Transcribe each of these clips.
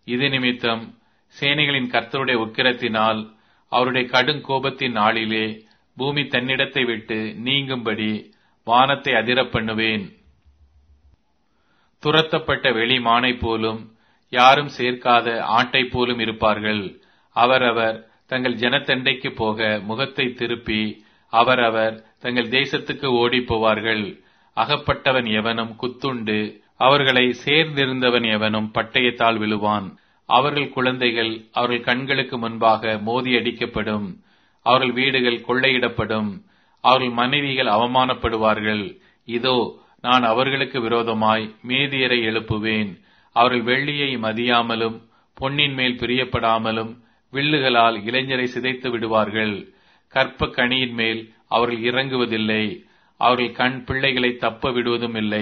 இது நிமித்தம் சேனைகளின் கர்த்தருடைய உக்கிரத்தினால் அவருடைய கடும் கோபத்தின் நாளிலே பூமி தன்னிடத்தை விட்டு நீங்கும்படி வானத்தை அதிரப் பண்ணுவேன் துரத்தப்பட்ட வெளி மானை போலும் யாரும் சேர்க்காத ஆட்டை போலும் இருப்பார்கள் அவரவர் தங்கள் ஜனத்தண்டைக்கு போக முகத்தை திருப்பி அவரவர் தங்கள் தேசத்துக்கு ஓடிப் போவார்கள் அகப்பட்டவன் எவனும் குத்துண்டு அவர்களை சேர்ந்திருந்தவன் எவனும் பட்டயத்தால் விழுவான் அவர்கள் குழந்தைகள் அவர்கள் கண்களுக்கு முன்பாக மோதியடிக்கப்படும் அவர்கள் வீடுகள் கொள்ளையிடப்படும் அவர்கள் மனைவிகள் அவமானப்படுவார்கள் இதோ நான் அவர்களுக்கு விரோதமாய் மேதியரை எழுப்புவேன் அவர்கள் வெள்ளியை மதியாமலும் பொன்னின் மேல் பிரியப்படாமலும் வில்லுகளால் இளைஞரை சிதைத்து விடுவார்கள் கற்ப கனியின் மேல் அவர்கள் இறங்குவதில்லை அவர்கள் கண் பிள்ளைகளை தப்ப விடுவதும் இல்லை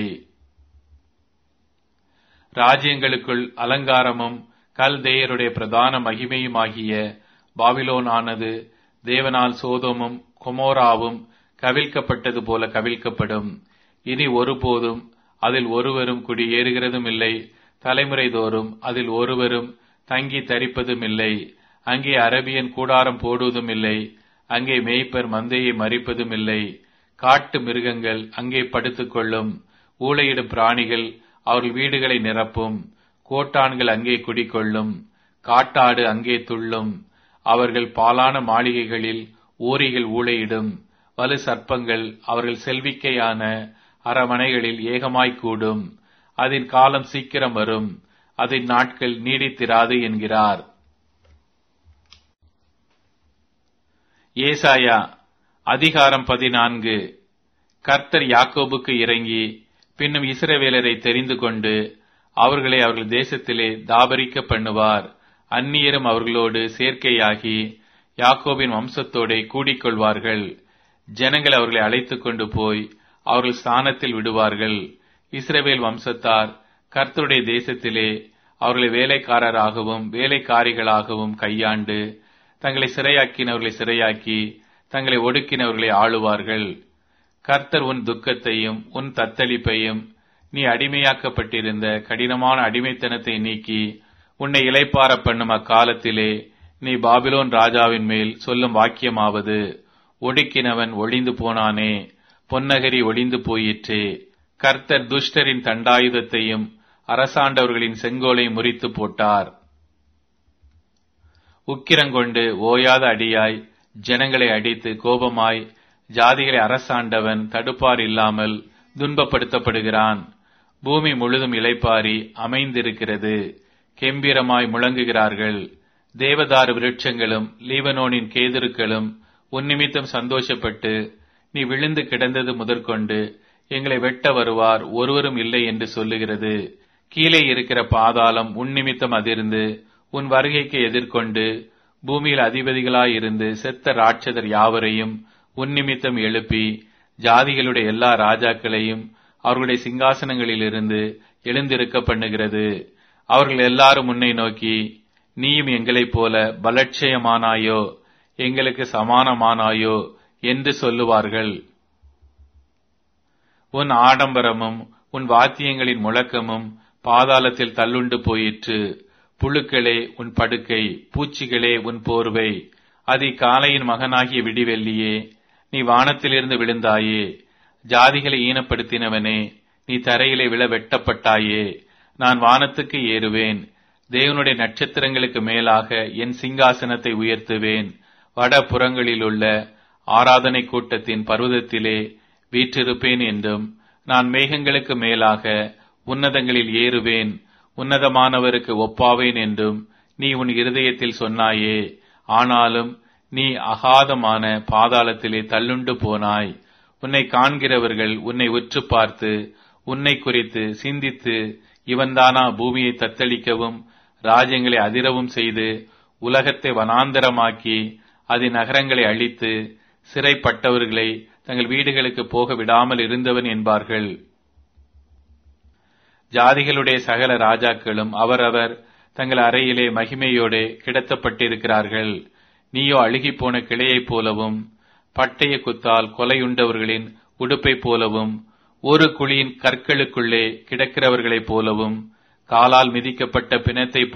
ராஜ்யங்களுக்குள் அலங்காரமும் கல்தேயருடைய பிரதான மகிமையுமாகிய பாபிலோன் ஆனது தேவனால் சோதோமும் கொமோராவும் கவிழ்க்கப்பட்டது போல கவிழ்க்கப்படும் இனி ஒருபோதும் அதில் ஒருவரும் குடியேறுகிறதும் இல்லை தலைமுறை தோறும் அதில் ஒருவரும் தங்கி தரிப்பதும் இல்லை அங்கே அரபியன் கூடாரம் போடுவதும் இல்லை அங்கே மேய்ப்பர் மந்தையை மறிப்பதும் இல்லை காட்டு மிருகங்கள் அங்கே படுத்துக்கொள்ளும் ஊளையிடும் பிராணிகள் அவர்கள் வீடுகளை நிரப்பும் கோட்டான்கள் அங்கே குடிக்கொள்ளும் காட்டாடு அங்கே துள்ளும் அவர்கள் பாலான மாளிகைகளில் ஊரிகள் ஊளையிடும் வலு சர்ப்பங்கள் அவர்கள் செல்விக்கையான அரமனைகளில் ஏகமாய் கூடும் அதன் காலம் சீக்கிரம் வரும் அதன் நாட்கள் நீடித்திராது என்கிறார் ஏசாயா அதிகாரம் பதினான்கு கர்த்தர் யாக்கோபுக்கு இறங்கி பின்னும் இஸ்ரவேலரை தெரிந்து கொண்டு அவர்களை அவர்கள் தேசத்திலே தாபரிக்க பண்ணுவார் அந்நியரும் அவர்களோடு சேர்க்கையாகி யாக்கோபின் வம்சத்தோடே கூடிக்கொள்வார்கள் ஜனங்கள் அவர்களை அழைத்துக் கொண்டு போய் அவர்கள் ஸ்தானத்தில் விடுவார்கள் இஸ்ரவேல் வம்சத்தார் கர்த்தருடைய தேசத்திலே அவர்களை வேலைக்காரராகவும் வேலைக்காரிகளாகவும் கையாண்டு தங்களை சிறையாக்கினவர்களை சிறையாக்கி தங்களை ஒடுக்கினவர்களை ஆளுவார்கள் கர்த்தர் உன் துக்கத்தையும் உன் தத்தளிப்பையும் நீ அடிமையாக்கப்பட்டிருந்த கடினமான அடிமைத்தனத்தை நீக்கி உன்னை இலைப்பார பண்ணும் அக்காலத்திலே நீ பாபிலோன் ராஜாவின் மேல் சொல்லும் வாக்கியமாவது ஒடுக்கினவன் ஒளிந்து போனானே பொன்னகரி ஒளிந்து போயிற்றே கர்த்தர் துஷ்டரின் தண்டாயுதத்தையும் அரசாண்டவர்களின் செங்கோலை முறித்து போட்டார் உக்கிரங்கொண்டு ஓயாத அடியாய் ஜனங்களை அடித்து கோபமாய் ஜாதிகளை அரசாண்டவன் தடுப்பார் இல்லாமல் துன்பப்படுத்தப்படுகிறான் பூமி முழுதும் இலைப்பாரி அமைந்திருக்கிறது கெம்பீரமாய் முழங்குகிறார்கள் தேவதாரு விருட்சங்களும் லீபனோனின் கேதுருக்களும் உன்னிமித்தம் சந்தோஷப்பட்டு நீ விழுந்து கிடந்தது முதற்கொண்டு எங்களை வெட்ட வருவார் ஒருவரும் இல்லை என்று சொல்லுகிறது கீழே இருக்கிற பாதாளம் உன்னிமித்தம் அதிர்ந்து உன் வருகைக்கு எதிர்கொண்டு பூமியில் அதிபதிகளாயிருந்து செத்த ராட்சதர் யாவரையும் உன்னிமித்தம் எழுப்பி ஜாதிகளுடைய எல்லா ராஜாக்களையும் அவர்களுடைய சிங்காசனங்களிலிருந்து எழுந்திருக்க பண்ணுகிறது அவர்கள் எல்லாரும் உன்னை நோக்கி நீயும் எங்களைப் போல பலட்சயமானாயோ எங்களுக்கு சமானமானாயோ என்று சொல்லுவார்கள் உன் ஆடம்பரமும் உன் வாத்தியங்களின் முழக்கமும் பாதாளத்தில் தள்ளுண்டு போயிற்று புழுக்களே உன் படுக்கை பூச்சிகளே உன் போர்வை அதி காலையின் மகனாகிய விடிவெள்ளியே நீ வானத்திலிருந்து விழுந்தாயே ஜாதிகளை ஈனப்படுத்தினவனே நீ தரையிலே விழ வெட்டப்பட்டாயே நான் வானத்துக்கு ஏறுவேன் தேவனுடைய நட்சத்திரங்களுக்கு மேலாக என் சிங்காசனத்தை உயர்த்துவேன் வட புறங்களிலுள்ள ஆராதனை கூட்டத்தின் பர்வதத்திலே வீற்றிருப்பேன் என்றும் நான் மேகங்களுக்கு மேலாக உன்னதங்களில் ஏறுவேன் உன்னதமானவருக்கு ஒப்பாவேன் என்றும் நீ உன் இருதயத்தில் சொன்னாயே ஆனாலும் நீ அகாதமான பாதாளத்திலே தள்ளுண்டு போனாய் உன்னை காண்கிறவர்கள் உன்னை உற்று பார்த்து உன்னை குறித்து சிந்தித்து இவன்தானா பூமியை தத்தளிக்கவும் ராஜ்யங்களை அதிரவும் செய்து உலகத்தை வனாந்தரமாக்கி அதன் நகரங்களை அழித்து சிறைப்பட்டவர்களை தங்கள் வீடுகளுக்கு போக விடாமல் இருந்தவன் என்பார்கள் ஜாதிகளுடைய சகல ராஜாக்களும் அவரவர் தங்கள் அறையிலே மகிமையோடு கிடத்தப்பட்டிருக்கிறார்கள் நீயோ அழுகிப் போன கிளையைப் போலவும் பட்டய குத்தால் கொலையுண்டவர்களின் உடுப்பைப் போலவும் ஒரு குழியின் கற்களுக்குள்ளே கிடக்கிறவர்களைப் போலவும் காலால் மிதிக்கப்பட்ட பிணத்தை